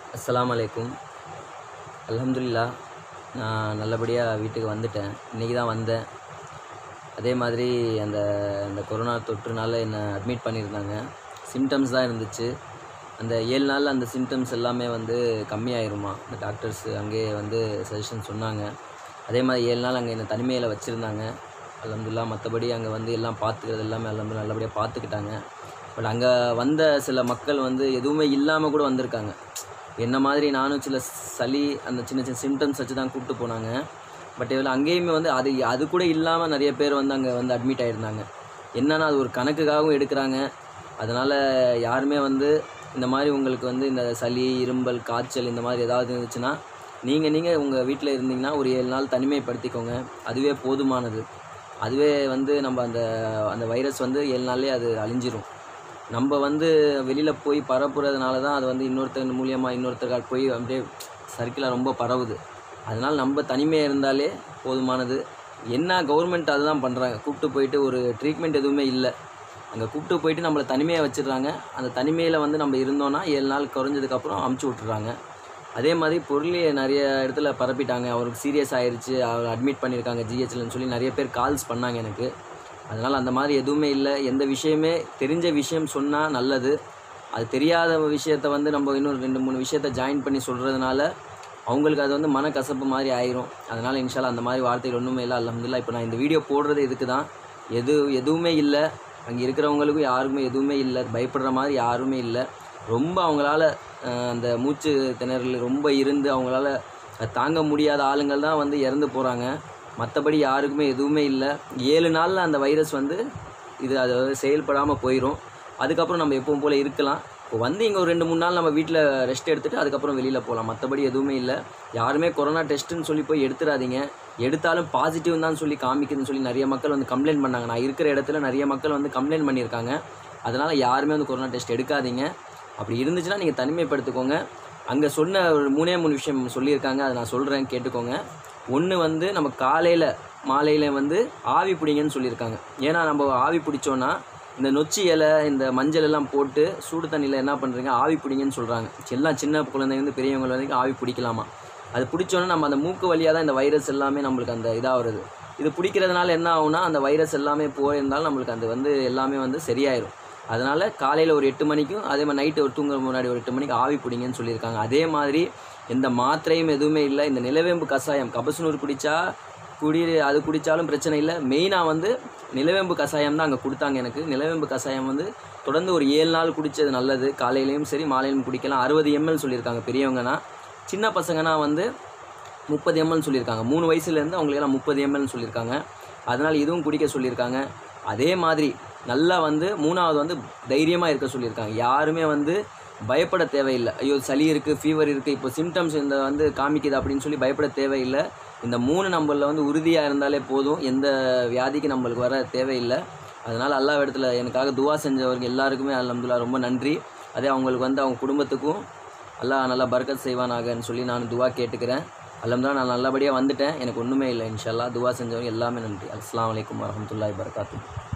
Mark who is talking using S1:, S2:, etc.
S1: அஸ்ஸலாமு அலைக்கும் அல்ஹம்துலில்லா நான் நல்லபடியாக வீட்டுக்கு வந்துட்டேன் இன்றைக்கி தான் வந்தேன் அதே மாதிரி அந்த அந்த கொரோனா தொற்றுனால என்னை அட்மிட் பண்ணியிருந்தாங்க சிம்டம்ஸ் தான் இருந்துச்சு அந்த ஏழு நாளில் அந்த சிம்டம்ஸ் எல்லாமே வந்து கம்மியாயிருமா அந்த டாக்டர்ஸ் அங்கேயே வந்து சஜஷன் சொன்னாங்க அதே மாதிரி ஏழு நாள் அங்கே என்னை தனிமையில் வச்சுருந்தாங்க அல்ஹம்துலில்லா மற்றபடி அங்கே வந்து எல்லாம் பார்த்துக்கிறது எல்லாமே அல்ஹம்துலில்லா நல்லபடியாக பார்த்துக்கிட்டாங்க பட் அங்கே வந்த சில மக்கள் வந்து எதுவுமே இல்லாமல் கூட வந்திருக்காங்க என்ன மாதிரி நானும் சில சளி அந்த சின்ன சின்ன சிம்டம்ஸ் வச்சு தான் கூப்பிட்டு போனாங்க பட் இதில் அங்கேயுமே வந்து அது அது கூட இல்லாமல் நிறைய பேர் வந்து அங்கே வந்து அட்மிட் ஆகிருந்தாங்க என்னன்னா அது ஒரு கணக்குக்காகவும் எடுக்கிறாங்க அதனால் யாருமே வந்து இந்த மாதிரி உங்களுக்கு வந்து இந்த சளி இரும்பல் காய்ச்சல் இந்த மாதிரி ஏதாவது இருந்துச்சுன்னா நீங்கள் நீங்கள் உங்கள் வீட்டில் இருந்தீங்கன்னா ஒரு ஏழு நாள் தனிமைப்படுத்திக்கோங்க அதுவே போதுமானது அதுவே வந்து நம்ம அந்த அந்த வைரஸ் வந்து ஏழு நாள்லேயே அது அழிஞ்சிரும் நம்ம வந்து வெளியில் போய் பரப்புறதுனால தான் அது வந்து இன்னொருத்தர் மூலியமாக இன்னொருத்தருக்கு போய் அப்படியே சர்க்கிளாக ரொம்ப பரவுது அதனால் நம்ம தனிமையாக இருந்தாலே போதுமானது என்ன கவர்மெண்ட் அதுதான் பண்ணுறாங்க கூப்பிட்டு போயிட்டு ஒரு ட்ரீட்மெண்ட் எதுவுமே இல்லை அங்கே கூப்பிட்டு போயிட்டு நம்மளை தனிமையாக வச்சிடுறாங்க அந்த தனிமையில் வந்து நம்ம இருந்தோன்னா ஏழு நாள் குறைஞ்சதுக்கப்புறம் அமுச்சு விட்டுறாங்க அதே மாதிரி பொருளையே நிறைய இடத்துல பரப்பிட்டாங்க அவருக்கு சீரியஸ் ஆயிருச்சு அவர் அட்மிட் பண்ணியிருக்காங்க ஜிஹெச்லன்னு சொல்லி நிறைய பேர் கால்ஸ் பண்ணாங்க எனக்கு அதனால் அந்த மாதிரி எதுவுமே இல்லை எந்த விஷயமே தெரிஞ்ச விஷயம் சொன்னால் நல்லது அது தெரியாத விஷயத்த வந்து நம்ம இன்னும் ரெண்டு மூணு விஷயத்த ஜாயின் பண்ணி சொல்கிறதுனால அவங்களுக்கு அது வந்து மனக்கசப்பு மாதிரி ஆயிரும் அதனால் இன்ஷால்லா அந்த மாதிரி வார்த்தைகள் ஒன்றுமே இல்லை அல்ஹம்துலில்லாஹ் இப்போ நான் இந்த வீடியோ போடுறது இதுக்கு தான் எது எதுவுமே இல்லை அங்கே இருக்கிறவங்களுக்கும் யாருக்குமே எதுவுமே இல்லை பயப்படுற மாதிரி யாருமே இல்லை ரொம்ப அவங்களால அஹ், அந்த மூச்சு திணறல் ரொம்ப இருந்து அவங்களால அது தாங்க முடியாத ஆளுங்கள் தான் வந்து இறந்து போகிறாங்க மற்றபடி யாருக்குமே எதுவுமே இல்லை ஏழு நாளில் அந்த வைரஸ் வந்து இது அது செயல்படாமல் போயிடும் அதுக்கப்புறம் நம்ம எப்பவும் போல் இருக்கலாம் இப்போ வந்து இங்கே ஒரு ரெண்டு மூணு நாள் நம்ம வீட்டில் ரெஸ்ட் எடுத்துகிட்டு அதுக்கப்புறம் வெளியில் போகலாம் மற்றபடி எதுவுமே இல்லை யாருமே கொரோனா டெஸ்ட்டுன்னு சொல்லி போய் எடுத்துடாதீங்க எடுத்தாலும் பாசிட்டிவ் தான் சொல்லி காமிக்குதுன்னு சொல்லி நிறைய மக்கள் வந்து கம்ப்ளைண்ட் பண்ணாங்க நான் இருக்கிற இடத்துல நிறைய மக்கள் வந்து கம்ப்ளைண்ட் பண்ணியிருக்காங்க அதனால் யாருமே வந்து கொரோனா டெஸ்ட் எடுக்காதீங்க அப்படி இருந்துச்சுன்னா நீங்கள் தனிமைப்படுத்திக்கோங்க அங்கே சொன்ன ஒரு மூணே மூணு விஷயம் சொல்லியிருக்காங்க அதை நான் சொல்கிறேன் கேட்டுக்கோங்க ஒன்று வந்து நம்ம காலையில் மாலையில் வந்து ஆவி பிடிங்கன்னு சொல்லியிருக்காங்க ஏன்னா நம்ம ஆவி பிடிச்சோன்னா இந்த நொச்சி இலை இந்த மஞ்சள் எல்லாம் போட்டு சூடு தண்ணியில் என்ன பண்ணுறீங்க ஆவி பிடிங்கன்னு சொல்கிறாங்க எல்லாம் சின்ன குழந்தைங்க வந்து பெரியவங்க வரைக்கும் ஆவி பிடிக்கலாமா அது பிடிச்சோன்னா நம்ம அந்த மூக்கு வழியாக தான் இந்த வைரஸ் எல்லாமே நம்மளுக்கு அந்த இதாக வருது இது பிடிக்கிறதுனால என்ன ஆகும்னா அந்த வைரஸ் எல்லாமே போயிருந்தாலும் நம்மளுக்கு அது வந்து எல்லாமே வந்து சரியாயிரும் அதனால் காலையில் ஒரு எட்டு மணிக்கும் அதே மாதிரி நைட்டு ஒரு தூங்குற முன்னாடி ஒரு எட்டு மணிக்கு ஆவி பிடிங்கன்னு சொல்லியிருக்காங்க அதே மாதிரி எந்த மாத்திரையும் எதுவுமே இல்லை இந்த நிலவேம்பு கஷாயம் கபசுனூர் குடித்தா குடி அது குடித்தாலும் பிரச்சனை இல்லை மெயினாக வந்து நிலவேம்பு கஷாயம் தான் அங்கே கொடுத்தாங்க எனக்கு நிலவேம்பு கஷாயம் வந்து தொடர்ந்து ஒரு ஏழு நாள் குடித்தது நல்லது காலையிலையும் சரி மாலையிலும் குடிக்கலாம் அறுபது எம்எல் சொல்லியிருக்காங்க பெரியவங்கன்னா சின்ன பசங்கன்னா வந்து முப்பது எம்எல் சொல்லியிருக்காங்க மூணு வயசுலேருந்து அவங்களுக்கெல்லாம் முப்பது எம்எல்னு சொல்லியிருக்காங்க அதனால் இதுவும் குடிக்க சொல்லியிருக்காங்க அதே மாதிரி நல்லா வந்து மூணாவது வந்து தைரியமாக இருக்க சொல்லியிருக்காங்க யாருமே வந்து பயப்பட தேவையில்லை ஐயோ சளி இருக்குது ஃபீவர் இருக்குது இப்போ சிம்டம்ஸ் இந்த வந்து காமிக்குது அப்படின்னு சொல்லி பயப்பட தேவையில்லை இந்த மூணு நம்மளில் வந்து உறுதியாக இருந்தாலே போதும் எந்த வியாதிக்கு நம்மளுக்கு வர தேவையில்லை அதனால் அல்லாஹ் இடத்துல எனக்காக துவா செஞ்சவங்க எல்லாருக்குமே அல்ஹம்துலில்லாஹ் ரொம்ப நன்றி அதே அவங்களுக்கு வந்து அவங்க குடும்பத்துக்கும் அல்லாஹ் நல்லா பர்க்கத் செய்வானாகன்னு சொல்லி நான் துவா கேட்டுக்கிறேன் அல்ஹம்துலில்லாஹ் நான் நல்லபடியாக வந்துட்டேன் எனக்கு ஒன்றுமே இல்லை இன்ஷால்லா துவா செஞ்சவங்க எல்லாமே நன்றி அஸ்ஸலாமு அலைக்கும் வரஹ்மத்துல்லாஹி வபரகாத்துஹு